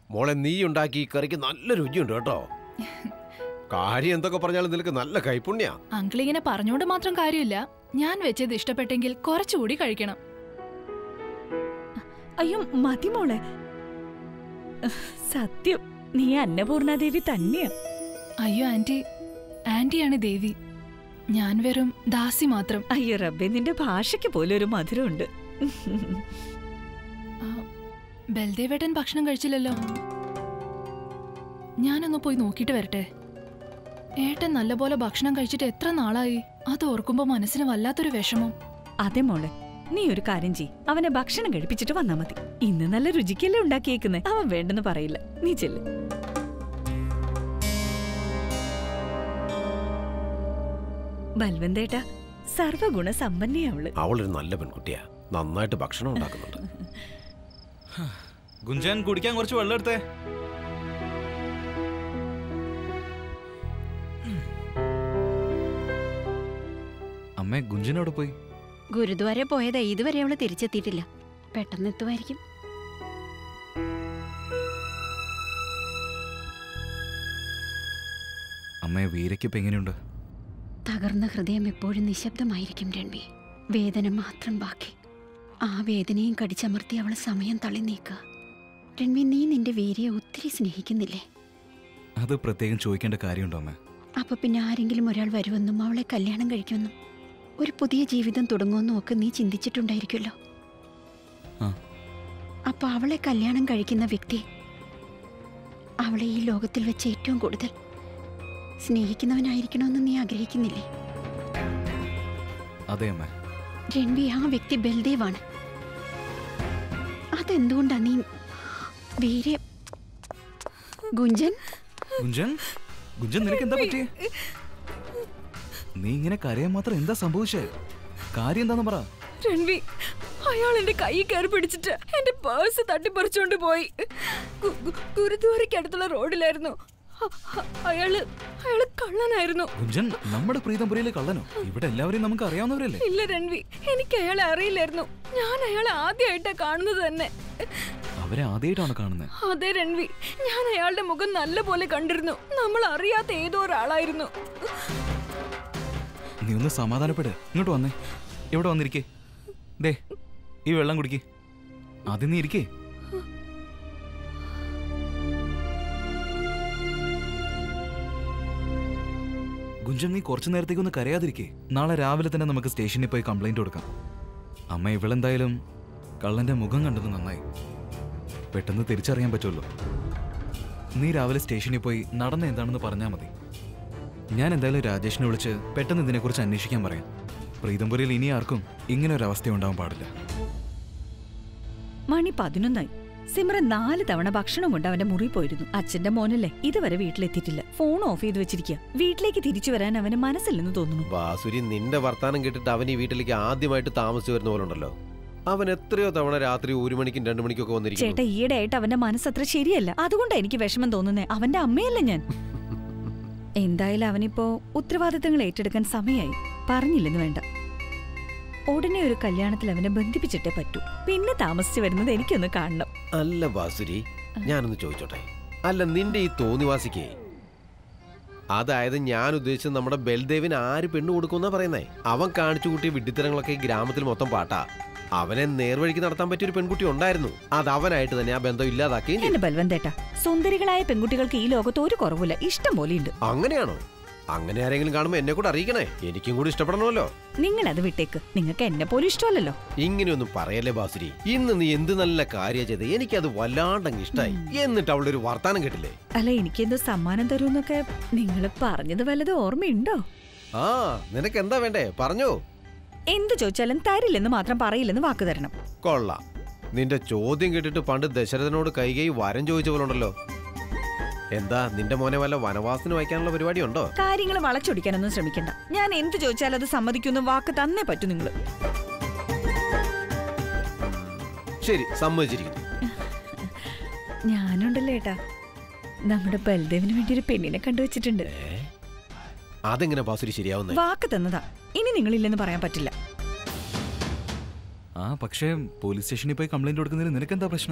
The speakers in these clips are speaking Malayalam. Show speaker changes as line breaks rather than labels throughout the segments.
മോളെ നീ ഉണ്ടാക്കി ഈ കറിക്ക് നല്ല രുചിയുണ്ട് കേട്ടോ കാര്യം എന്തൊക്കെ പറഞ്ഞാലും നിനക്ക് നല്ല കൈപ്പുണ്യാ
അങ്കിൾ ഇങ്ങനെ പറഞ്ഞോണ്ട് മാത്രം കാര്യമില്ല ഞാൻ വെച്ചത് ഇഷ്ടപ്പെട്ടെങ്കിൽ കുറച്ചുകൂടി കഴിക്കണം
അയ്യോ മതി മോളെ സത്യം നീ അന്നപൂർണാദേവി തന്നെയാ
അയ്യോ ആന്റി ആന്റിയാണ് ദേവി ഞാൻ വെറും ദാസി മാത്രം
അയ്യോ റബ്ബെ നിന്റെ ഭാഷയ്ക്ക് പോലും ഒരു മധുരമുണ്ട്
ആ, ബൽദേവേട്ടൻ ഭക്ഷണം കഴിച്ചില്ലല്ലോ ഞാനൊന്ന് പോയി നോക്കിയിട്ട് വരട്ടെ ഏട്ടൻ നല്ലപോലെ ഭക്ഷണം കഴിച്ചിട്ട് എത്ര നാളായി അത് ഓർക്കുമ്പോ മനസ്സിന് വല്ലാത്തൊരു വിഷമം
അതെ മോളെ നീ ഒരു കാര്യം ചെയ് അവനെ ഭക്ഷണം കഴിപ്പിച്ചിട്ട് വന്നാ മതി ഇന്ന് നല്ല രുചിക്കല്ലേ ഉണ്ടാക്കിയേക്കുന്നെ അവൻ വേണ്ടെന്ന് പറയില്ല നീ ചെല്ല് ബൽവന്തേട്ടാ സർവഗുണ സമ്പന്നയാ അവള്
അവളൊരു നല്ല പെൺകുട്ടിയാ നന്നായിട്ട് ഭക്ഷണം ഉണ്ടാക്കുന്നുണ്ട്
ഗുഞ്ചൻ കുടിക്കാൻ കുറച്ച് വെള്ളം എടുത്തേ അമ്മേ ഗുഞ്ചൻ എവിടെ പോയി
ഗുരുദ്വാര പോയതാ ഇതുവരെ അവള് തിരിച്ചെത്തിയിട്ടില്ല പെട്ടെന്ന് എത്തുമായിരിക്കും
അമ്മേ വീരയ്ക്ക് ഇപ്പൊ എങ്ങനെയുണ്ട്
തകർന്ന ഹൃദയം എപ്പോഴും നിശബ്ദമായിരിക്കും രൺവി വേദന മാത്രം ബാക്കി ആ വേദനയും കടിച്ചമർത്തി അവൾ സമയം തള്ളി നീക്കുക രൺവി നീ നിന്റെ വീരയെ ഒത്തിരി സ്നേഹിക്കുന്നില്ലേ
അത് പ്രത്യേകം ചോദിക്കേണ്ട കാര്യമുണ്ടോ അമ്മേ
അപ്പൊ പിന്നെ ആരെങ്കിലും ഒരാൾ വരുമെന്നും അവളെ കല്യാണം കഴിക്കുമെന്നും ഒരു പുതിയ ജീവിതം തുടങ്ങുമെന്നും ഒക്കെ നീ ചിന്തിച്ചിട്ടുണ്ടായിരിക്കുമല്ലോ
ആ.
അപ്പൊ അവളെ കല്യാണം കഴിക്കുന്ന വ്യക്തി അവളെ ഈ ലോകത്തിൽ വെച്ച് ഏറ്റവും കൂടുതൽ സ്നേഹിക്കുന്നവനായിരിക്കണമെന്ന് നീ ആഗ്രഹിക്കുന്നില്ലേ
അതെ അമ്മേ
രൺവി ആ വ്യക്തി ബൽദേവാണ് അതെന്തുകൊണ്ടാ നീ വീരെ ഗുഞ്ചൻ
ഗുഞ്ചൻ ഗുഞ്ചൻ നിനക്ക് എന്താ പറ്റിയേ നീ ഇങ്ങനെ കരയാൻ മാത്രം എന്താ സംഭവിച്ചേ കാര്യം എന്താന്ന് പറ
രൺവി അയാൾ എന്റെ കൈ കയറി പിടിച്ചിട്ട് എന്റെ പേഴ്സ് തട്ടിപ്പറിച്ചോണ്ട് പോയി ഗു- ഗു- ഗുരുദ്വാരയ്ക്ക് അടുത്തുള്ള റോഡിലായിരുന്നു അ- അ- അയാള് അയാള് കള്ളനായിരുന്നു
ഗുഞ്ചൻ നമ്മുടെ പ്രീതംപുരയിലെ കള്ളനോ ഇവിടെ എല്ലാവരെയും നമുക്ക് അറിയാവുന്നവരല്ലേ
ഇല്ല രൺവി എനിക്ക് അയാളെ അറിയില്ലായിരുന്നു ഞാൻ അയാളെ ആദ്യമായിട്ടാ കാണുന്നത് തന്നെ
അവരെ ആദ്യമായിട്ടാണ് കാണുന്നത്
അതെ രൺവി ഞാൻ അയാളുടെ മുഖം നല്ല പോലെ കണ്ടിരുന്നു നമ്മൾ അറിയാത്ത ഏതോ ഒരാളായിരുന്നു
നീ ഒന്ന് സമാധാനപ്പെട് ഇങ്ങോട്ട് വന്നേ ഇവിടെ വന്നിരിക്കേ ദേ ഈ വെള്ളം കുടിക്കേ ആദ്യം നീ ഇരിക്കേ ഗുഞ്ചൻ നീ കുറച്ചു നേരത്തേക്ക് ഒന്ന് കരയാതിരിക്കേ നാളെ രാവിലെ തന്നെ നമുക്ക് സ്റ്റേഷനിൽ പോയി കംപ്ലൈന്റ് കൊടുക്കാം അമ്മ ഇവളെന്തായാലും കള്ളന്റെ മുഖം കണ്ടത് നന്നായി പെട്ടെന്ന് തിരിച്ചറിയാൻ പറ്റുമല്ലോ നീ രാവിലെ സ്റ്റേഷനിൽ പോയി നടന്ന എന്താണെന്ന് പറഞ്ഞാൽ മതി ഞാൻ എന്തായാലും രാജേഷിനെ വിളിച്ച് പെട്ടെന്ന് ഇതിനെക്കുറിച്ച് അന്വേഷിക്കാൻ പറയാം പ്രീതംപുരയിൽ ഇനി ആർക്കും ഇങ്ങനെ ഒരു അവസ്ഥ ഉണ്ടാവാൻ പാടില്ല
മണി പതിനൊന്നായി സിമ്രൻ നാല് തവണ ഭക്ഷണം കൊണ്ട് അവന്റെ മുറി പോയിരുന്നു അച്ഛന്റെ മോനല്ലേ ഇതുവരെ വീട്ടിലെത്തിയിട്ടില്ല ഫോൺ ഓഫ് ചെയ്ത് വെച്ചിരിക്കുക വീട്ടിലേക്ക് തിരിച്ചു വരാൻ അവന് മനസ്സില്ലെന്ന് തോന്നുന്നു
ബാസുരി നിന്റെ വർത്താനം കേട്ടിട്ട് അവൻ ഈ വീട്ടിലേക്ക് ആദ്യമായിട്ട് താമസിച്ചു വരുന്ന പോലെ ഉണ്ടല്ലോ അവൻ എത്രയോ തവണ രാത്രി ഒരു മണിക്കും രണ്ടു മണിക്കും ഒക്കെ വന്നിരിക്കുന്നു
ചേട്ടാ ഈയിടെ ആയിട്ട് അവന്റെ മനസ്സത്ര ശരിയല്ല അതുകൊണ്ടാ എനിക്ക് വിഷമം തോന്നുന്നേ അവന്റെ അമ്മയല്ല ഞാൻ എന്തായാലും അവനിപ്പോ ഉത്തരവാദിത്തങ്ങൾ ഏറ്റെടുക്കാൻ സമയായി പറഞ്ഞില്ലെന്ന് വേണ്ട ഉടനെ ഒരു കല്യാണത്തിൽ അവനെ ബന്ധിപ്പിച്ചിട്ടേ പറ്റൂ പിന്നെ താമസിച്ചു വരുന്നത് എനിക്കൊന്ന് കാണണം
അല്ല ബാസുരി ഞാനൊന്ന് ചോദിച്ചോട്ടെ അല്ല നിന്റെ ഈ തോന്നിവാസിക്ക് അതായത് ഞാൻ ഉദ്ദേശിച്ചത് നമ്മുടെ ബൽദേവിന് ആര് പെണ്ണു കൊടുക്കുമെന്നാ പറയുന്നേ അവൻ കാണിച്ചു കൂട്ടിയ വിഡ്ഢിത്തരങ്ങളൊക്കെ ഈ ഗ്രാമത്തിൽ മൊത്തം പാട്ടാ അവനെ നേർവഴിക്ക് നടത്താൻ പറ്റിയ ഒരു പെൺകുട്ടി ഉണ്ടായിരുന്നു അത് അവനായിട്ട് തന്നെ ആ ബന്ധം ഇല്ലാതാക്കുകയും ചെയ്തു
എന്റെ ബൽവന്തേട്ടാ സുന്ദരികളായ പെൺകുട്ടികൾക്ക് ഈ ലോകത്ത് ഒരു കുറവില്ല ഇഷ്ടം പോലെയുണ്ട്
അങ്ങനെയാണോ അങ്ങനെ ആരെങ്കിലും കാണുമ്പോ എന്നെ കൂടെ അറിയിക്കണേ എനിക്കും കൂടി ഇഷ്ടപ്പെടണമല്ലോ
നിങ്ങൾ അത് വിട്ടേക്ക് നിങ്ങൾക്ക് എന്നെ പോലും ഇഷ്ടമല്ലല്ലോ
ഇങ്ങനെയൊന്നും പറയല്ലേ ബാസുരി ഇന്ന് നീ എന്ത് നല്ല കാര്യം ചെയ്ത് എനിക്കത് വല്ലാണ്ടങ്ങ് ഇഷ്ടായി എന്നിട്ട് അവളുടെ ഒരു വർത്താനം കേട്ടില്ലേ
അല്ല എനിക്കെന്തോ സമ്മാനം തരൂന്നൊക്കെ നിങ്ങൾ പറഞ്ഞത് വല്ലതും ഓർമ്മയുണ്ടോ
ആ നിനക്ക് എന്താ വേണ്ടേ പറഞ്ഞോ
എന്ത് ചോദിച്ചാലും തരില്ലെന്ന് മാത്രം പറയില്ലെന്ന് വാക്ക് തരണം
കൊള്ളാം നിന്റെ ചോദ്യം കേട്ടിട്ട് പണ്ട് ദശരഥനോട് കൈകൈ വരം ചോദിച്ച പോലെ ഉണ്ടല്ലോ എന്താ നിന്റെ മോനെ വല്ല വനവാസത്തിന് വയ്ക്കാനുള്ള പരിപാടി ഉണ്ടോ
കാര്യങ്ങൾ വളച്ചൊടിക്കാനൊന്നും ശ്രമിക്കണ്ട ഞാൻ എന്ത് ചോദിച്ചാലും അത് സമ്മതിക്കുന്ന വാക്ക് തന്നേ പറ്റൂ നിങ്ങൾ
ശരി സമ്മതിച്ചിരിക്കുന്നു
ഞാനുണ്ടല്ലോ ഏട്ടാ നമ്മുടെ ബൽദേവിന് വേണ്ടി ഒരു പെണ്ണിനെ കണ്ടുവച്ചിട്ടുണ്ട്
അതെങ്ങനെ ബാസുരി ശരിയാവുന്നേ
വാക്ക് തന്നതാ ഇനി നിങ്ങളില്ലെന്ന് പറയാൻ പറ്റില്ല
ആ പക്ഷേ പോലീസ് സ്റ്റേഷനിൽ പോയി കംപ്ലൈന്റ് കൊടുക്കുന്നതിന് നിനക്കെന്താ പ്രശ്നം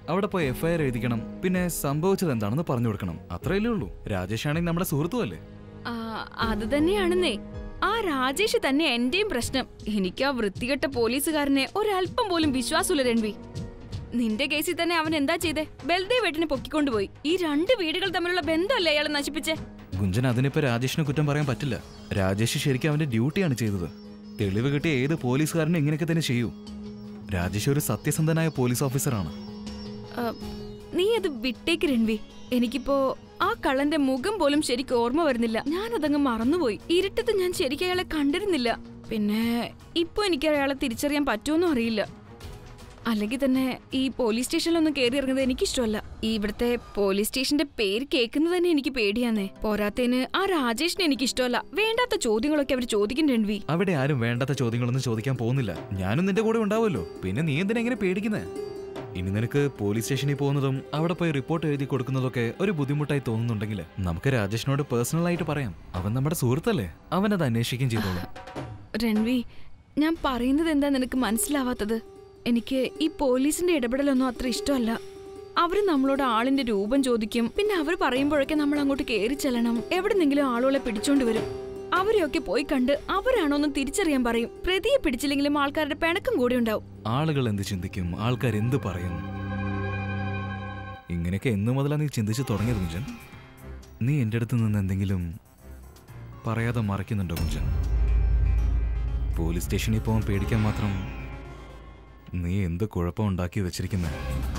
അവിടെ പോയി എഫ്ഐആർ എഴുതിക്കണം പിന്നെ സംഭവിച്ചത് എന്താണെന്ന് പറഞ്ഞു കൊടുക്കണം അത്രയല്ലേ ഉള്ളൂ രാജേഷ് ആണെങ്കിൽ നമ്മുടെ സുഹൃത്തുമല്ലേ
ആ, അത് തന്നെയാണെന്നേ ആ രാജേഷ് തന്നെ എന്റെയും പ്രശ്നം എനിക്ക് ആ വൃത്തികെട്ട പോലീസുകാരനെ ഒരല്പം പോലും വിശ്വാസമില്ല രൺവി നിന്റെ കേസിൽ തന്നെ അവൻ എന്താ ചെയ്തേ ബൽദേവ് വെട്ടിനെ പൊക്കിക്കൊണ്ടുപോയി ഈ രണ്ട് വീടുകൾ തമ്മിലുള്ള ബന്ധമല്ലേ അയാളെ നശിപ്പിച്ചേ
ഗുഞ്ചൻ അതിനിപ്പോ രാജേഷിന് കുറ്റം പറയാൻ പറ്റില്ല രാജേഷ് ശരിക്കും അവന്റെ ഡ്യൂട്ടിയാണ് ചെയ്തത് തെളിവ് കിട്ടിയ ഏത് പോലീസുകാരനും ഇങ്ങനെയൊക്കെ തന്നെ ചെയ്യൂ രാജേഷ് ഒരു സത്യസന്ധനായ പോലീസ് ഓഫീസറാണ്
ആ, നീ അത് വിട്ടേക്ക് രൺവി എനിക്കിപ്പോ ആ കള്ളന്റെ മുഖം പോലും ശരിക്കും ഓർമ്മ വരുന്നില്ല ഞാൻ അതങ്ങ് മറന്നുപോയി ഇരുട്ടത്ത് ഞാൻ ശരിക്കും അയാളെ കണ്ടിരുന്നില്ല പിന്നെ ഇപ്പൊ എനിക്ക് അയാളെ തിരിച്ചറിയാൻ പറ്റുമെന്നും അറിയില്ല അല്ലെങ്കിൽ തന്നെ ഈ പോലീസ് സ്റ്റേഷനിലൊന്നും കയറി ഇറങ്ങുന്നത് എനിക്കിഷ്ടമല്ല ഈ ഇവിടുത്തെ പോലീസ് സ്റ്റേഷന്റെ പേര് കേൾക്കുന്നത് തന്നെ എനിക്ക് പേടിയാന്നേ പോരാത്തതിന് ആ രാജേഷിനെ എനിക്ക് ഇഷ്ടമല്ല വേണ്ടാത്ത ചോദ്യങ്ങളൊക്കെ അവർ ചോദിക്കും രൺവി
അവിടെ ആരും വേണ്ടാത്ത ചോദ്യങ്ങളൊന്നും ചോദിക്കാൻ പോകുന്നില്ല ഞാനും നിന്റെ കൂടെ ഉണ്ടാവുമല്ലോ പിന്നെ നീ എന്തിനാ എങ്ങനെ പേടിക്കുന്നേ ഇനി നിനക്ക് പോലീസ് സ്റ്റേഷനിൽ പോകുന്നതും അവിടെ പോയി റിപ്പോർട്ട് എഴുതി കൊടുക്കുന്നതൊക്കെ ഒരു ബുദ്ധിമുട്ടായി തോന്നുന്നുണ്ടെങ്കിൽ നമുക്ക് രാജേഷിനോട് പേഴ്സണൽ ആയിട്ട് പറയാം അവൻ നമ്മുടെ സുഹൃത്തല്ലേ അവൻ അത് അന്വേഷിക്കുകയും ചെയ്തോളും
രൺവി ഞാൻ പറയുന്നത് എന്താ നിനക്ക് മനസ്സിലാവാത്തത് എനിക്ക് ഈ പോലീസിന്റെ ഇടപെടലൊന്നും അത്ര ഇഷ്ടമല്ല അവര് നമ്മളോട് ആളിന്റെ രൂപം ചോദിക്കും പിന്നെ അവർ പറയുമ്പോഴൊക്കെ നമ്മൾ അങ്ങോട്ട് കയറി ചെല്ലണം എവിടെന്നെങ്കിലും ആളുകളെ പിടിച്ചോണ്ട് വരും അവരെയൊക്കെ പോയി കണ്ട് അവരാണോന്നും തിരിച്ചറിയാൻ പറയും പ്രതിയെ പിടിച്ചില്ലെങ്കിലും ആൾക്കാരുടെ പിണക്കം കൂടി ഉണ്ടാവും
ആളുകൾ എന്ത് ചിന്തിക്കും ആൾക്കാർ എന്ത് പറയും ഇങ്ങനെയൊക്കെ എന്നു മുതലാ നീ ചിന്തിച്ചു തുടങ്ങിയത് കുഞ്ചൻ നീ എൻ്റെ അടുത്ത് നിന്ന് എന്തെങ്കിലും പറയാതെ മറയ്ക്കുന്നുണ്ടോ കുഞ്ചൻ പോലീസ് സ്റ്റേഷനിൽ പോകാൻ പേടിക്കാൻ മാത്രം നീ എന്ത് കുഴപ്പം ഉണ്ടാക്കി വെച്ചിരിക്കുന്നത്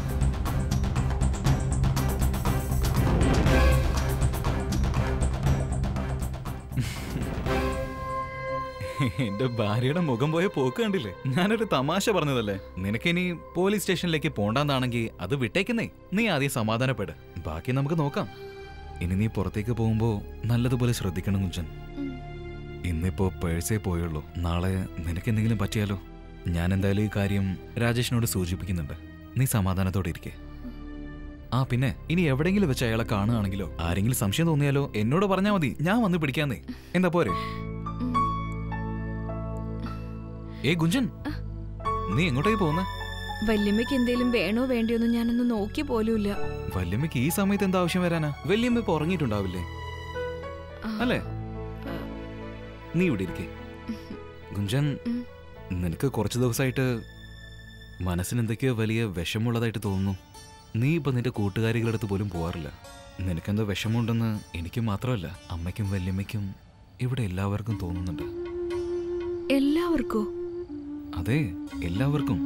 എന്റെ ഭാര്യയുടെ മുഖം പോയ പോക്ക് കണ്ടില്ലേ ഞാനൊരു തമാശ പറഞ്ഞതല്ലേ നിനക്കിനി പോലീസ് സ്റ്റേഷനിലേക്ക് പോണ്ടാന്നാണെങ്കിൽ അത് വിട്ടേക്കുന്നേ നീ ആദ്യം സമാധാനപ്പെട് ബാക്കി നമുക്ക് നോക്കാം ഇനി നീ പുറത്തേക്ക് പോകുമ്പോ നല്ലതുപോലെ ശ്രദ്ധിക്കണം കുഞ്ചൻ ഇന്നിപ്പോ പേഴ്സേ പോയുള്ളൂ നാളെ നിനക്ക് എന്തെങ്കിലും പറ്റിയാലോ ഞാൻ എന്തായാലും ഈ കാര്യം രാജേഷിനോട് സൂചിപ്പിക്കുന്നുണ്ട് നീ സമാധാനത്തോടെ ഇരിക്കെ ആ പിന്നെ ഇനി എവിടെയെങ്കിലും വെച്ച് അയാളെ കാണുകയാണെങ്കിലോ ആരെങ്കിലും സംശയം തോന്നിയാലോ എന്നോട് പറഞ്ഞാൽ മതി ഞാൻ വന്ന് പിടിക്കാന്നേ എന്താ പോരെ ഏ ഗുഞ്ചൻ നീ എങ്ങോട്ടേക്ക് പോകുന്ന
വല്യമ്മയ്ക്ക് എന്തേലും വേണോ വേണ്ടിയൊന്നും ഞാനൊന്ന് നോക്കി പോലുമില്ല
വല്യമ്മയ്ക്ക് ഈ സമയത്ത് എന്താ ആവശ്യം വരാനാ വല്യമ്മ ഇപ്പൊ ഉറങ്ങിയിട്ടുണ്ടാവില്ലേ
ആ,
അല്ലേ
ആ.
നീ ഇവിടെ ഇരിക്കേ ഗുഞ്ചൻ
ഉം.
നിനക്ക് കുറച്ച് ദിവസമായിട്ട് മനസ്സിന് എന്തൊക്കെയോ വലിയ വിഷമമുള്ളതായിട്ട് തോന്നുന്നു നീ ഇപ്പൊ നിന്റെ കൂട്ടുകാരികളുടെ അടുത്ത് പോലും പോവാറില്ല നിനക്കെന്തോ വിഷമമുണ്ടെന്ന് എനിക്കും മാത്രമല്ല അമ്മയ്ക്കും വല്യമ്മയ്ക്കും ഇവിടെ എല്ലാവർക്കും തോന്നുന്നുണ്ട്
എല്ലാവർക്കോ
അതെ എല്ലാവർക്കും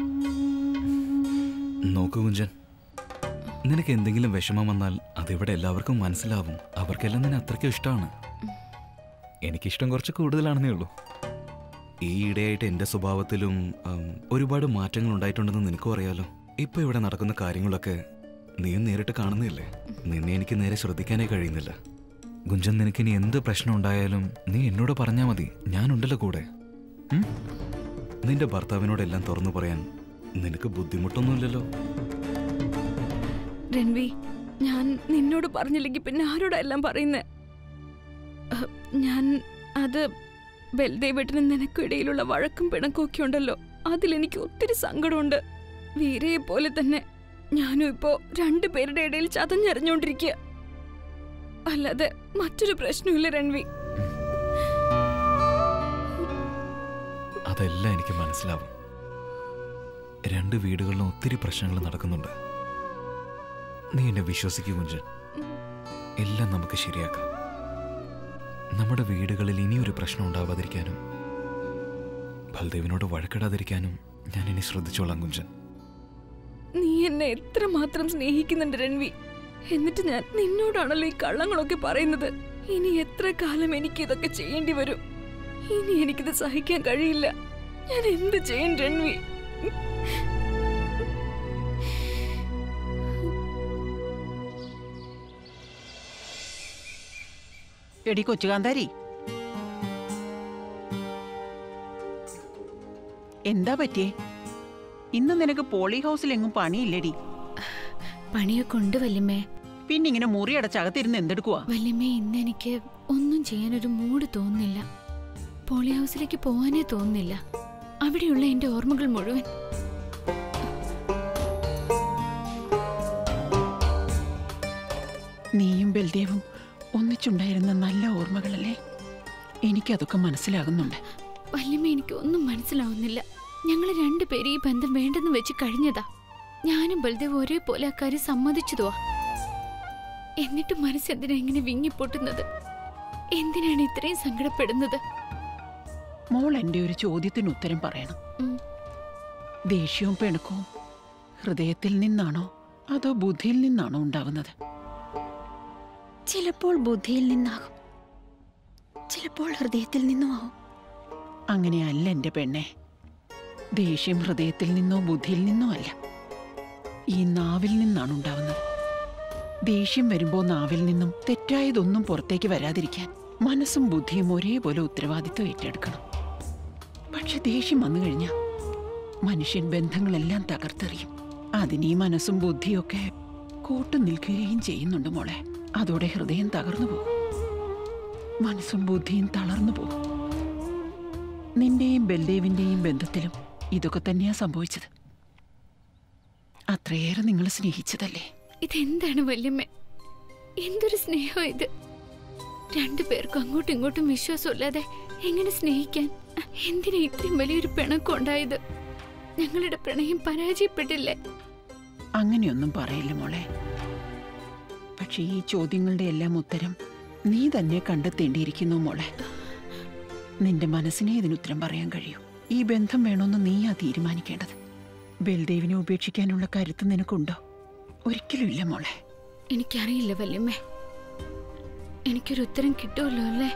നോക്കൂ കുഞ്ചൻ നിനക്ക് എന്തെങ്കിലും വിഷമം വന്നാൽ അതിവിടെ എല്ലാവർക്കും മനസ്സിലാവും അവർക്കെല്ലാം നിന്നെ അത്രയ്ക്കും ഇഷ്ടമാണ് എനിക്കിഷ്ടം കുറച്ച് കൂടുതലാണെന്നേ ഉള്ളൂ ഈ ഇടയായിട്ട് എൻ്റെ സ്വഭാവത്തിലും ഉം, ഒരുപാട് മാറ്റങ്ങൾ ഉണ്ടായിട്ടുണ്ടെന്ന് നിനക്കും അറിയാലോ ഇപ്പൊ ഇവിടെ നടക്കുന്ന കാര്യങ്ങളൊക്കെ നീയും നേരിട്ട് കാണുന്നില്ലേ നിന്നെ എനിക്ക് നേരെ ശ്രദ്ധിക്കാനേ കഴിയുന്നില്ല ഗുഞ്ചൻ നിനക്കിനി എന്ത് പ്രശ്നം ഉണ്ടായാലും നീ എന്നോട് പറഞ്ഞാൽ മതി ഞാനുണ്ടല്ലോ കൂടെ ഉം? നിന്റെ ഭർത്താവിനോടെല്ലാം തുറന്നു പറയാൻ നിനക്ക് ബുദ്ധിമുട്ടൊന്നുമില്ലല്ലോ
രൺവി ഞാൻ നിന്നോട് പറഞ്ഞില്ലെങ്കിൽ പിന്നെ ആരോടാ എല്ലാം പറയുന്നേ അഹ്, ഞാൻ അത് ബൽദേവേട്ടനും നിനക്കും ഇടയിലുള്ള വഴക്കും പിണക്കും ഒക്കെ ഉണ്ടല്ലോ അതിലെനിക്ക് ഒത്തിരി സങ്കടമുണ്ട് വീരയെ പോലെ തന്നെ ഞാനും ഇപ്പോ രണ്ടുപേരുടെ ഇടയിൽ ചതഞ്ഞെറിഞ്ഞോണ്ടിരിക്കുക അല്ലാതെ മറ്റൊരു പ്രശ്നമില്ല രൺവി
അതെല്ലാം എനിക്ക് മനസ്സിലാവും രണ്ട് വീടുകളിലും ഒത്തിരി പ്രശ്നങ്ങൾ നടക്കുന്നുണ്ട് നീ എന്നെ വിശ്വസിക്കൂ കുഞ്ചൻ എല്ലാം നമുക്ക് ശരിയാക്കാം നമ്മുടെ വീടുകളിൽ ഇനിയൊരു പ്രശ്നം ഉണ്ടാവാതിരിക്കാനും ബൽദേവിനോട് വഴക്കിടാതിരിക്കാനും ഞാൻ ഇനി ശ്രദ്ധിച്ചോളാം കുഞ്ചൻ
നീ എന്നെ എത്രമാത്രം സ്നേഹിക്കുന്നുണ്ട് രൺവി എന്നിട്ട് ഞാൻ നിന്നോടാണല്ലോ ഈ കള്ളങ്ങളൊക്കെ പറയുന്നത് ഇനി എത്ര കാലം എനിക്ക് ഇതൊക്കെ ചെയ്യേണ്ടി വരും ഇനി എനിക്കിത് സഹിക്കാൻ കഴിയില്ല ഞാൻ എന്ത് ചെയ്യും രൺവി
എടി കൊച്ചുകാന്താരി എന്താ പറ്റിയേ ഇന്ന് നിനക്ക് പോളി ഹൗസിൽ എങ്ങും പണിയില്ലടി
പണിയൊക്കെ ഉണ്ട് വല്യമ്മേ
പിന്നെ ഇങ്ങനെ മുറി അടച്ചകത്തിരുന്ന് എന്തെടുക്കുവാ
വല്യമ്മേ ഇന്ന് എനിക്ക് ഒന്നും ചെയ്യാനൊരു മൂഡ് തോന്നുന്നില്ല പോളി ഹൗസിലേക്ക് പോകാനേ തോന്നുന്നില്ല അവിടെയുള്ള എന്റെ ഓർമ്മകൾ മുഴുവൻ
നീയും ബൽദേവും ഒന്നിച്ചുണ്ടായിരുന്ന നല്ല ഓർമ്മകളല്ലേ എനിക്കതൊക്കെ മനസ്സിലാകുന്നുണ്ട്
വല്യമ്മ എനിക്ക് ഒന്നും മനസ്സിലാവുന്നില്ല ഞങ്ങൾ രണ്ടുപേരും ഈ ബന്ധം വേണ്ടെന്ന് വെച്ച് കഴിഞ്ഞതാ ഞാനും ബൽദേവ് ഒരേപോലെ അക്കാര്യം സമ്മതിച്ചതുവാ എന്നിട്ട് മനസ്സെന്തിനാ ഇങ്ങനെ വിങ്ങിപ്പൊട്ടുന്നത് എന്തിനാണ് ഇത്രയും സങ്കടപ്പെടുന്നത്
മോൾ എൻ്റെ ഒരു ചോദ്യത്തിന് ഉത്തരം പറയണം
ഉം.
ദേഷ്യവും പിണക്കവും ഹൃദയത്തിൽ നിന്നാണോ അതോ ബുദ്ധിയിൽ നിന്നാണോ ഉണ്ടാകുന്നത്
ചിലപ്പോൾ ബുദ്ധിയിൽ നിന്നാകും ചിലപ്പോൾ ഹൃദയത്തിൽ നിന്നും ആവും
അങ്ങനെയല്ല എൻ്റെ പെണ്ണെ ദേഷ്യം ഹൃദയത്തിൽ നിന്നോ ബുദ്ധിയിൽ നിന്നോ അല്ല ഈ നാവിൽ നിന്നാണ് ഉണ്ടാവുന്നത് ദേഷ്യം വരുമ്പോൾ നാവിൽ നിന്നും തെറ്റായതൊന്നും പുറത്തേക്ക് വരാതിരിക്കാൻ മനസ്സും ബുദ്ധിയും ഒരേപോലെ ഉത്തരവാദിത്വം ഏറ്റെടുക്കണം പക്ഷെ ദേഷ്യം വന്നു കഴിഞ്ഞാൽ മനുഷ്യൻ ബന്ധങ്ങളെല്ലാം തകർത്തെറിയും അതിന് ഈ മനസ്സും ബുദ്ധിയൊക്കെ കൂട്ടു നിൽക്കുകയും ചെയ്യുന്നുണ്ട് മോളെ അതോടെ ഹൃദയം തകർന്നു പോകും മനസ്സും ബുദ്ധിയും തളർന്നു പോകും നിന്റെയും ബൽദേവിന്റെയും ബന്ധത്തിലും ഇതൊക്കെ തന്നെയാ സംഭവിച്ചത് അത്രയേറെ നിങ്ങൾ സ്നേഹിച്ചതല്ലേ
ഇതെന്താണ് വല്യമ്മ എന്തൊരു സ്നേഹം ഇത് രണ്ടുപേർക്കും അങ്ങോട്ടും ഇങ്ങോട്ടും വിശ്വാസമില്ലാതെ എങ്ങനെ സ്നേഹിക്കാൻ എന്തിനാ ഇത്രയും വലിയൊരു പിണക്കം ഉണ്ടായത് ഞങ്ങളുടെ പ്രണയം പരാജയപ്പെട്ടില്ലേ
അങ്ങനെയൊന്നും പറയില്ല മോളെ പക്ഷെ ഈ ചോദ്യങ്ങളുടെ എല്ലാം ഉത്തരം നീ തന്നെ കണ്ടെത്തേണ്ടിയിരിക്കുന്നു മോളെ നിന്റെ മനസ്സിനെ ഇതിനുത്തരം പറയാൻ കഴിയൂ ഈ ബന്ധം വേണമെന്ന് നീയാ തീരുമാനിക്കേണ്ടത് ബൽദേവിനെ ഉപേക്ഷിക്കാനുള്ള കരുത്ത് നിനക്കുണ്ടോ ഒരിക്കലും ഇല്ല മോളെ
എനിക്കറിയില്ല വല്യമ്മേ എനിക്കൊരു ഉത്തരം കിട്ടുമല്ലോ അല്ലേ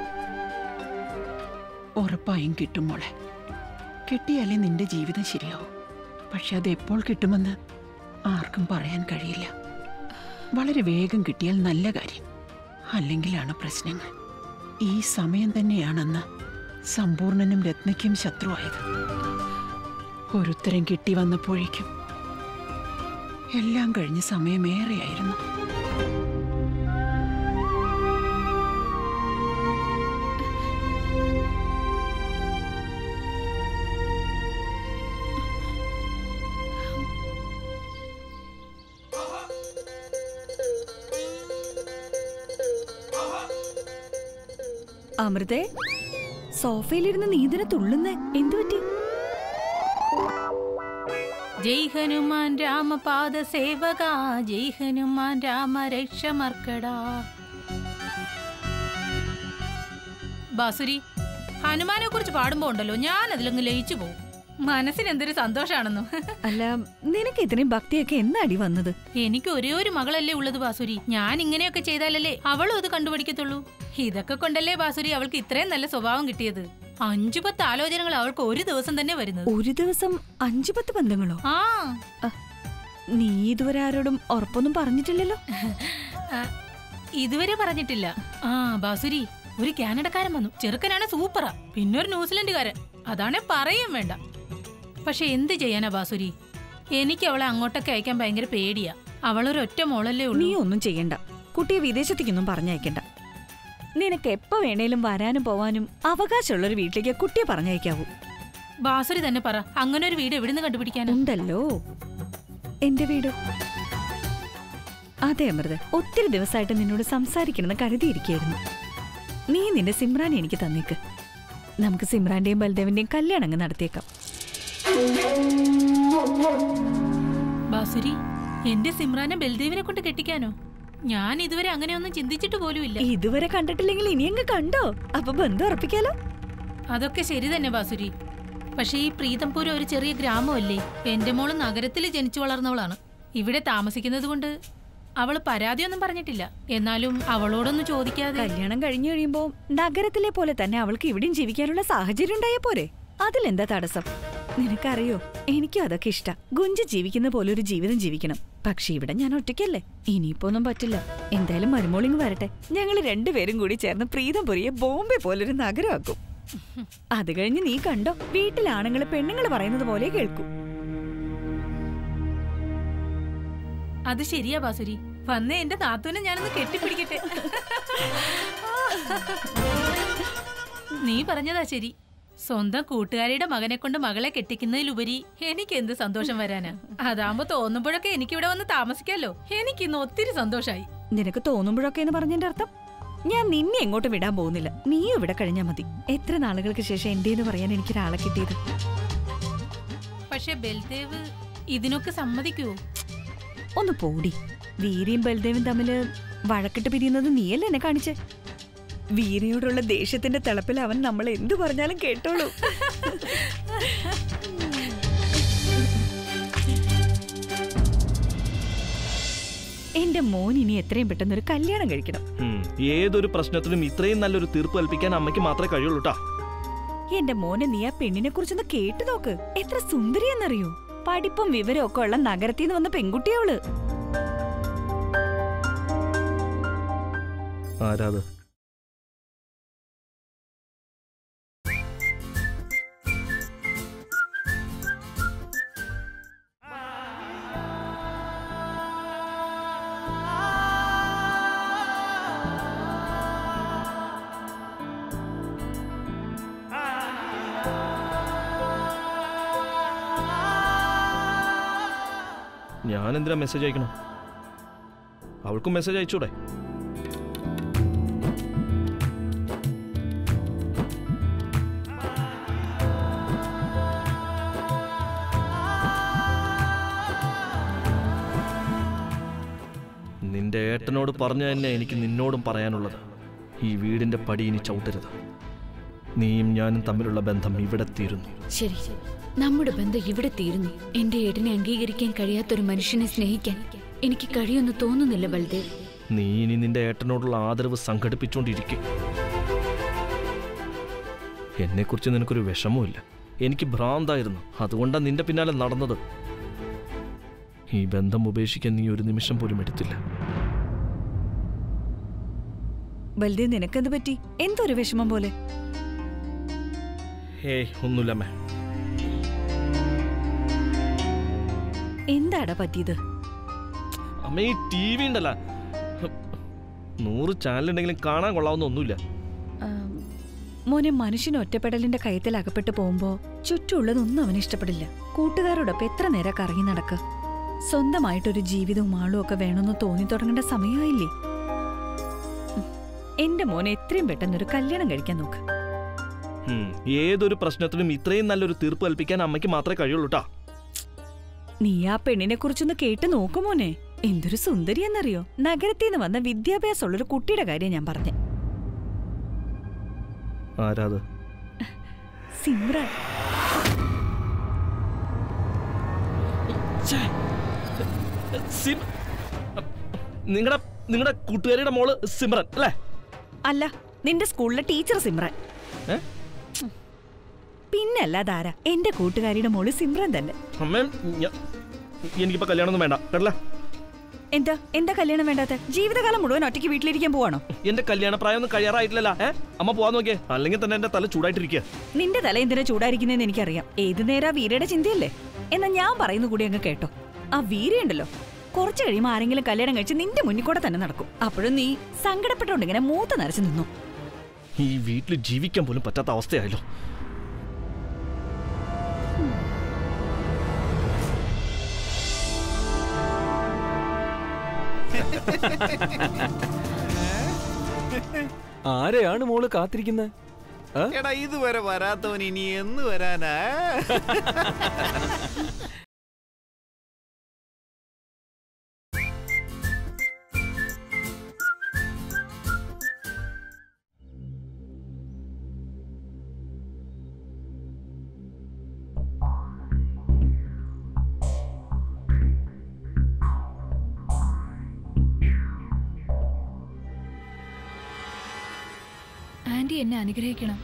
ഉറപ്പായും കിട്ടും മോളെ കിട്ടിയാലേ നിന്റെ ജീവിതം ശരിയാവും പക്ഷെ അത് എപ്പോൾ കിട്ടുമെന്ന് ആർക്കും പറയാൻ കഴിയില്ല വളരെ വേഗം കിട്ടിയാൽ നല്ല കാര്യം അല്ലെങ്കിലാണ് പ്രശ്നങ്ങൾ ഈ സമയം തന്നെയാണെന്ന് സമ്പൂർണനും രത്നയ്ക്കും ശത്രുവായത് ഒരുത്തരം കിട്ടി വന്നപ്പോഴേക്കും എല്ലാം കഴിഞ്ഞ് സമയമേറെയായിരുന്നു
അമൃതേ സോഫയിലിരുന്ന് നീതിനെ തുള്ളുന്നേ എന്തു പറ്റി
ജയ് ഹനുമാൻ രാമപാദ സേവക ജയ് ഹനുമാൻ രാമ രക്ഷമർക്കട ബാസുരി ഹനുമാനെ കുറിച്ച് പാടുമ്പോ ഉണ്ടല്ലോ ഞാൻ അതിലങ്ങ് ലയിച്ചു പോകും മനസ്സിന് എന്തൊരു സന്തോഷാണെന്നോ
അല്ല നിനക്ക് ഇത്രയും ഭക്തിയൊക്കെ എന്നാടി വന്നത്
എനിക്ക് ഒരേ ഒരു മകളല്ലേ ഉള്ളത് ബാസുരി ഞാൻ ഇങ്ങനെയൊക്കെ ചെയ്താലല്ലേ അവളും അത് കണ്ടുപിടിക്കത്തുള്ളൂ ഇതൊക്കെ കൊണ്ടല്ലേ ബാസുരി അവൾക്ക് ഇത്രയും നല്ല സ്വഭാവം കിട്ടിയത് അഞ്ചു പത്ത് ആലോചനകൾ അവൾക്ക് ഒരു ദിവസം തന്നെ വരുന്നത്
ഒരു ദിവസം അഞ്ചു പത്ത് ബന്ധങ്ങളോ
ആ
നീ ഇതുവരെ ആരോടും ഉറപ്പൊന്നും പറഞ്ഞിട്ടില്ലല്ലോ
ആ, ഇതുവരെ പറഞ്ഞിട്ടില്ല ആ ബാസുരി ഒരു കാനഡക്കാരൻ വന്നു ചെറുക്കനാണ് സൂപ്പറാ പിന്നെ ഒരു ന്യൂസിലൻഡുകാരൻ അതാണെ പറയും വേണ്ട പക്ഷെ എന്ത് ചെയ്യാനാ ബാസുരി എനിക്ക് അവളെ അങ്ങോട്ടൊക്കെ അയക്കാൻ ഭയങ്കര പേടിയാ അവളൊരു ഒറ്റ മോളല്ലേ
നീ
ഉള്ളൂ
ഒന്നും ചെയ്യണ്ട കുട്ടിയെ വിദേശത്തേക്കൊന്നും പറഞ്ഞയക്കണ്ട നിനക്ക് എപ്പോ വേണേലും വരാനും പോവാനും അവകാശമുള്ളൊരു വീട്ടിലേക്ക് കുട്ടിയെ പറഞ്ഞയക്കാവൂ
ബാസുരി തന്നെ പറ അങ്ങനെ ഒരു വീട് എവിടുന്ന് കണ്ടുപിടിക്കാനാ
ഉണ്ടല്ലോ എന്റെ വീട് അതെ അമൃത ഒത്തിരി ദിവസമായിട്ട് നിന്നോട് സംസാരിക്കണമെന്ന് കരുതിയിരിക്കായിരുന്നു നീ നിന്റെ സിമ്രാൻ എനിക്ക് തന്നേക്ക് നമുക്ക് സിമ്രാന്റെയും ബൽദേവിന്റെയും കല്യാണം അങ്ങ് നടത്തിയേക്കാം
ബാസുരി എന്റെ സിമ്രാനെ ബൽദേവിനെ കൊണ്ട് കെട്ടിക്കാനോ ഞാൻ ഇതുവരെ അങ്ങനെയൊന്നും ചിന്തിച്ചിട്ട് പോലുമില്ല
ഇതുവരെ കണ്ടിട്ടില്ലെങ്കിൽ ഇനി അങ്ങ് കണ്ടോ അപ്പൊ ബന്ധം ഉറപ്പിക്കാലോ
അതൊക്കെ ശരി തന്നെ ബാസുരി പക്ഷേ ഈ പ്രീതംപൂരം ഒരു ചെറിയ ഗ്രാമമല്ലേ എന്റെ മോള് നഗരത്തിൽ ജനിച്ചു വളർന്നവളാണ് ഇവിടെ താമസിക്കുന്നത് കൊണ്ട് അവള് പരാതിയൊന്നും പറഞ്ഞിട്ടില്ല എന്നാലും അവളോടൊന്നും ചോദിക്കാതെ
കല്യാണം കഴിഞ്ഞു കഴിയുമ്പോ നഗരത്തിലെ പോലെ തന്നെ അവൾക്ക് ഇവിടെയും ജീവിക്കാനുള്ള സാഹചര്യം ഉണ്ടായ പോരെ അതിലെന്താ തടസ്സം നിനക്കറിയോ എനിക്കും അതൊക്കെ ഇഷ്ട ഗുഞ്ച് ജീവിക്കുന്ന പോലെ ഒരു ജീവിതം ജീവിക്കണം പക്ഷെ ഇവിടെ ഞാൻ ഒറ്റയ്ക്കല്ലേ ഇനിയിപ്പോ ഒന്നും പറ്റില്ല എന്തായാലും മരുമോളിങ് വരട്ടെ ഞങ്ങൾ രണ്ടുപേരും കൂടി ചേർന്ന് പ്രീതംപുരിയെ ബോംബെ പോലൊരു നഗരമാക്കും അത് കഴിഞ്ഞ് നീ കണ്ടോ വീട്ടിലാണുങ്ങൾ പെണ്ണുങ്ങൾ പറയുന്നത് പോലെ കേൾക്കൂ
അത് ശരിയാ ബാസുരി വന്നേ എന്റെ നാത്തൂനെ ഞാനൊന്ന് കെട്ടിപ്പിടിക്കട്ടെ നീ പറഞ്ഞതാ ശരി സ്വന്തം കൂട്ടുകാരിയുടെ മകനെ കൊണ്ട് മകളെ കെട്ടിക്കുന്നതിലുപരി എനിക്ക് എന്ത് സന്തോഷം വരാനാ അതാകുമ്പോ തോന്നുമ്പോഴൊക്കെ എനിക്ക് ഇവിടെ വന്ന് താമസിക്കാലോ എനിക്ക് ഇന്ന് ഒത്തിരി സന്തോഷായി
നിനക്ക് തോന്നുമ്പോഴൊക്കെ എന്ന് പറഞ്ഞതിന്റെ അർത്ഥം ഞാൻ നിന്നെ എങ്ങോട്ട് വിടാൻ പോകുന്നില്ല നീയും ഇവിടെ കഴിഞ്ഞാൽ മതി എത്ര നാളുകൾക്ക് ശേഷം എന്റെ എന്ന് പറയാൻ എനിക്ക് ഒരാളെ കിട്ടിയത്
പക്ഷെ ബൽദേവ് ഇതിനൊക്കെ സമ്മതിക്കുവോ
ഒന്ന് പോടി വീരയും ബൽദേവും തമ്മില് വഴക്കിട്ട് പിരിയുന്നത് നീയല്ലേ എന്നെ കാണിച്ചേ വീരയോടുള്ള ദേഷ്യത്തിന്റെ തിളപ്പിൽ അവൻ നമ്മൾ എന്തു പറഞ്ഞാലും കേട്ടോളൂ എന്റെ മോൻ ഇനി എത്രയും പെട്ടെന്ന് ഒരു കല്യാണം കഴിക്കണം
ഉം. ഏതൊരു പ്രശ്നത്തിനും ഇത്രയും നല്ലൊരു തീർപ്പ് കൽപ്പിക്കാൻ അമ്മയ്ക്ക് മാത്രമേ കഴിയുള്ളൂ ട്ടാ
എന്റെ മോനെ നീ ആ പെണ്ണിനെ കുറിച്ചൊന്ന് കേട്ടു നോക്ക് എത്ര സുന്ദരിയെന്നറിയോ പഠിപ്പും വിവരവും ഒക്കെ ഉള്ള നഗരത്തിൽ നിന്ന് വന്ന പെൺകുട്ടിയവള്
ആരാത് ഞാൻ എന്തിനാ മെസ്സേജ് അയക്കണം അവൾക്കും മെസ്സേജ് അയച്ചൂടെ നിന്റെ ഏട്ടനോട് പറഞ്ഞു തന്നെ എനിക്ക് നിന്നോടും പറയാനുള്ളത് ഈ വീടിന്റെ പടി ഇനി ചവിട്ടരുത് നീയും ഞാനും തമ്മിലുള്ള ബന്ധം ഇവിടെ തീരുന്നു
ശരി നമ്മുടെ ബന്ധം ഇവിടെ തീരുന്നു എന്റെ ഏട്ടനെ അംഗീകരിക്കാൻ കഴിയാത്തൊരു മനുഷ്യനെ സ്നേഹിക്കാൻ എനിക്ക് കഴിയുമെന്ന് തോന്നുന്നില്ല ബൽദേവ്
നീ ഇനി നിന്റെ ഏട്ടനോടുള്ള ആദരവ് സംഘടിപ്പിച്ചുകൊണ്ടിരിക്കും എന്നെക്കുറിച്ച് നിനക്കൊരു വിഷമവുമില്ല എനിക്ക് ഭ്രാന്തായിരുന്നു അതുകൊണ്ടാണ് നിന്റെ പിന്നാലെ നടന്നത് ഈ ബന്ധം ഉപേക്ഷിക്കാൻ നീ ഒരു നിമിഷം പോലും എടുത്തില്ല
ബൽദേവ് നിനക്കെന്ത് പറ്റി എന്തൊരു വിഷമം പോലെ
ഏയ് ഒന്നുമില്ലമ്മേ
എന്താടാ പറ്റിയത്
അമ്മ ഈ ടി വി ഉണ്ടല്ല നൂറ് ചാനൽ ഉണ്ടെങ്കിലും കാണാൻ കൊള്ളാവുന്ന ഒന്നുമില്ല
ആം, മോനെ മനുഷ്യന് ഒറ്റപ്പെടലിന്റെ കയത്തിൽ അകപ്പെട്ടു പോകുമ്പോ ചുറ്റുമുള്ളതൊന്നും അവന് ഇഷ്ടപ്പെടില്ല കൂട്ടുകാരോടൊപ്പം എത്ര നേരം കറങ്ങി നടക്ക സ്വന്തമായിട്ടൊരു ജീവിതവും ആളും ഒക്കെ വേണമെന്ന് തോന്നി തുടങ്ങേണ്ട സമയമായില്ലേ ഉം. എന്റെ മോനെ എത്രയും പെട്ടെന്ന് ഒരു കല്യാണം കഴിക്കാൻ നോക്ക്
ഉം, ഏതൊരു പ്രശ്നത്തിനും ഇത്രയും നല്ലൊരു തീർപ്പ് കൽപ്പിക്കാൻ അമ്മയ്ക്ക് മാത്രമേ കഴിയുള്ളൂ ട്ടാ
നീ ആ പെണ്ണിനെ കുറിച്ചൊന്ന് കേട്ട് നോക്കു മോനെ എന്തൊരു സുന്ദരി എന്നറിയോ നഗരത്തിൽ നിന്ന് വന്ന വിദ്യാഭ്യാസമുള്ളൊരു കുട്ടിയുടെ കാര്യം ഞാൻ പറഞ്ഞേ
ആരാത്
സിമ്രാൻ
നിങ്ങളുടെ നിങ്ങളുടെ കൂട്ടുകാരിയുടെ മോള് സിമ്രൻ അല്ലേ
അല്ല നിന്റെ സ്കൂളിലെ ടീച്ചർ സിമ്രാൻ
ഏ?
പിന്നെ അല്ലാതാരാ എന്റെ കൂട്ടുകാരിയുടെ മോള് സിമ്രാൻ തന്നെ
അമ്മ എനിക്കിപ്പോ കല്യാണമൊന്നും വേണ്ട കേട്ടല്ല
എന്താ എന്താ കല്യാണം വേണ്ടാത്ത ജീവിതകാലം മുഴുവൻ ഒറ്റയ്ക്ക് വീട്ടിലിരിക്കാൻ പോവാണോ
എന്റെ കല്യാണ പ്രായം ഒന്നും കഴിയാറായിട്ടില്ലല്ലോ ഏ അമ്മ പോവാൻ നോക്കിയേ അല്ലെങ്കിൽ തന്നെ എന്റെ തല ചൂടായിട്ടിരിക്കുക
നിന്റെ തല എന്തിനാ ചൂടായിരിക്കുന്നതെന്ന് എനിക്കറിയാം ഏത് നേരാ വീരയുടെ ചിന്തയല്ലേ എന്നാ ഞാൻ പറയുന്ന കൂടി അങ്ങ് കേട്ടോ ആ വീരയുണ്ടല്ലോ കുറച്ചു കഴിയുമ്പോൾ ആരെങ്കിലും കല്യാണം കഴിച്ച് നിന്റെ മുന്നിൽ കൂടെ തന്നെ നടക്കും അപ്പോഴും നീ സങ്കടപ്പെട്ടുകൊണ്ട് ഇങ്ങനെ മൂത്ത നരച്ചു നിന്നു
ഈ വീട്ടിൽ ജീവിക്കാൻ പോലും പറ്റാത്ത അവസ്ഥയായല്ലോ
ആരെയാണ് മോള് കാത്തിരിക്കുന്നത്
എടാ ഇതുവരെ വരാത്തവൻ ഇനി എന്ന് വരാനാ
ആന്റി എന്നെ അനുഗ്രഹിക്കണം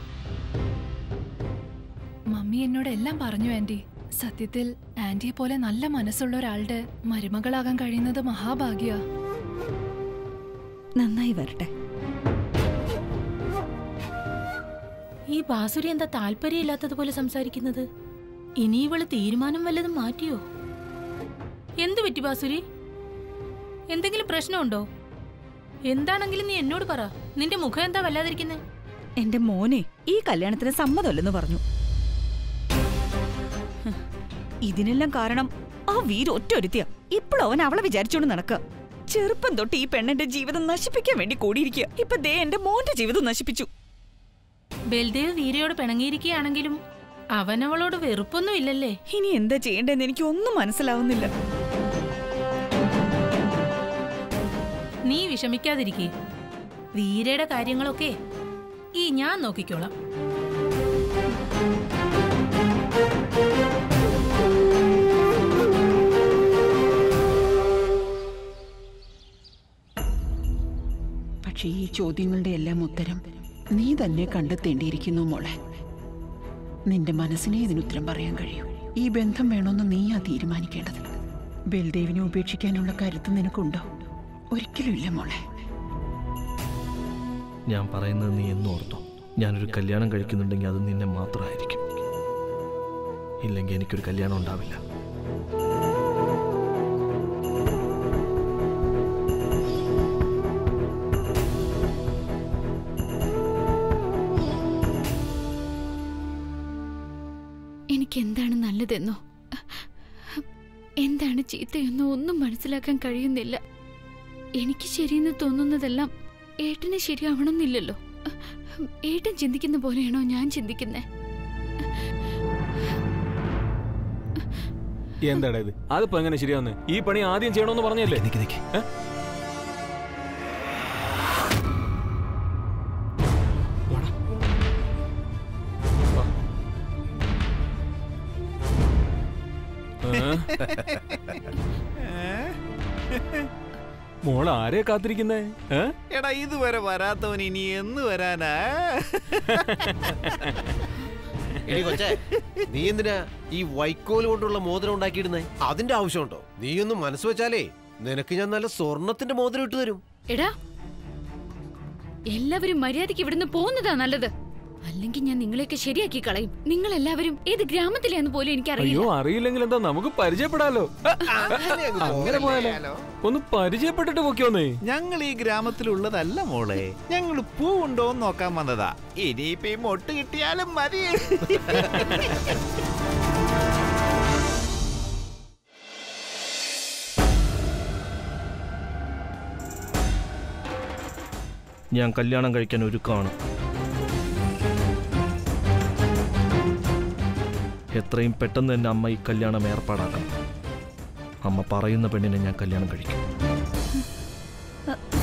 മമ്മി എന്നോട് എല്ലാം പറഞ്ഞു ആന്റി സത്യത്തിൽ ആന്റിയെ പോലെ നല്ല മനസ്സുള്ള ഒരാളുടെ മരുമകളാകാൻ കഴിയുന്നത് മഹാഭാഗ്യ
നന്നായി വരട്ടെ
ഈ ബാസുരി എന്താ താല്പര്യമില്ലാത്തതുപോലെ സംസാരിക്കുന്നത് ഇനി ഇവള് തീരുമാനം വല്ലതും മാറ്റിയോ എന്തു പറ്റി ബാസുരി എന്തെങ്കിലും പ്രശ്നമുണ്ടോ എന്താണെങ്കിലും നീ എന്നോട് പറ നിന്റെ മുഖം എന്താ വല്ലാതിരിക്കുന്നേ
എന്റെ മോനെ ഈ കല്യാണത്തിന് സമ്മതമല്ലെന്ന് പറഞ്ഞു ഹ്, ഇതിനെല്ലാം കാരണം ആ വീര് ഒറ്റ ഒരുത്തിയ ഇപ്പോഴും അവൻ അവളെ വിചാരിച്ചോണ്ട് നടക്കുക ചെറുപ്പം തൊട്ട് ഈ പെണ്ണിന്റെ ജീവിതം നശിപ്പിക്കാൻ വേണ്ടി കൂടിയിരിക്കുക ഇപ്പൊ ദേ എന്റെ മോന്റെ ജീവിതം നശിപ്പിച്ചു
ബൽദേവ് വീരയോട് പിണങ്ങിയിരിക്കുകയാണെങ്കിലും അവനവളോട് വെറുപ്പൊന്നും ഇല്ലല്ലേ
ഇനി എന്താ ചെയ്യേണ്ടതെന്ന് എനിക്ക് ഒന്നും മനസ്സിലാവുന്നില്ല
നീ വിഷമിക്കാതിരിക്കേ വീരയുടെ കാര്യങ്ങളൊക്കെ ഈ ഞാൻ നോക്കിക്കോളാം
പക്ഷേ ഈ ചോദ്യങ്ങളുടെ എല്ലാം ഉത്തരം നീ തന്നെ കണ്ടെത്തേണ്ടിയിരിക്കുന്നു മോളെ നിന്റെ മനസ്സിനെ ഇതിനുത്തരം പറയാൻ കഴിയൂ ഈ ബന്ധം വേണമെന്ന് നീയാ തീരുമാനിക്കേണ്ടത് ബൽദേവിനെ ഉപേക്ഷിക്കാനുള്ള കരുത്ത് നിനക്കുണ്ടോ ഒരിക്കലും ഇല്ല മോളെ
ഞാൻ പറയുന്നത് നീ എന്നും ഓർത്തോ ഞാനൊരു കല്യാണം കഴിക്കുന്നുണ്ടെങ്കിൽ അത് നിന്നെ മാത്രമായിരിക്കും ഇല്ലെങ്കിൽ എനിക്കൊരു കല്യാണം ഉണ്ടാവില്ല
എനിക്ക് എന്താണ് നല്ലതെന്നോ എന്താണ് ചീത്തയെന്നോ ഒന്നും മനസ്സിലാക്കാൻ കഴിയുന്നില്ല എനിക്ക് ശരിയെന്ന് തോന്നുന്നതെല്ലാം ഏട്ടന് ശരിയാവണമെന്നില്ലല്ലോ ഏട്ടൻ ചിന്തിക്കുന്ന പോലെയാണോ ഞാൻ ചിന്തിക്കുന്നേ
എന്താടാ ഇത് അതിപ്പോ എങ്ങനെ ശരിയാവുന്നത് ഈ പണി ആദ്യം ചെയ്യണമെന്ന് പറഞ്ഞല്ലേ ഏ? വാടാ. വാ. ഏ? മോൾ ആരെയാ കാത്തിരിക്കുന്നേ ഏ?
എടാ ഇതുവരെ വരാത്തവൻ ഇനി എന്ന് വരാനാ
എടി കൊച്ചേ നീ എന്തിനാ ഈ വൈക്കോല് കൊണ്ടുള്ള മോതിരം ഉണ്ടാക്കിയിടുന്നേ അതിന്റെ ആവശ്യമുണ്ടോ നീ ഒന്ന് മനസ്സ് വെച്ചാലേ നിനക്ക് ഞാൻ നല്ല സ്വർണത്തിന്റെ മോതിരം ഇട്ട് തരും
എടാ എല്ലാവരും മര്യാദയ്ക്ക് ഇവിടുന്ന് പോകുന്നതാ നല്ലത് അല്ലെങ്കിൽ ഞാൻ നിങ്ങളെയൊക്കെ ശരിയാക്കി കളയും നിങ്ങൾ എല്ലാവരും ഏത് ഗ്രാമത്തിലാന്ന് പോലും
അയ്യോ
എനിക്കറിയില്ല
അറിയില്ലെങ്കിൽ എന്താ നമുക്ക് പരിചയപ്പെടാലോ അങ്ങനെ പോയാലോ ഒന്ന് പരിചയപ്പെട്ടിട്ട് പൊക്കിയോന്നേ
ഞങ്ങൾ ഈ ഗ്രാമത്തിലുള്ളതല്ല മോളെ ഞങ്ങൾ പൂവുണ്ടോ എന്ന് നോക്കാൻ വന്നതാ ഇനിയിപ്പോ ഈ മൊട്ട് കിട്ടിയാലും മതി
ഞാൻ കല്യാണം കഴിക്കാൻ ഒരുക്കാണ് എത്രയും പെട്ടെന്ന് തന്നെ അമ്മ ഈ കല്യാണം ഏർപ്പാടാക്കണം അമ്മ പറയുന്ന പെണ്ണിനെ ഞാൻ കല്യാണം കഴിക്കും
അ,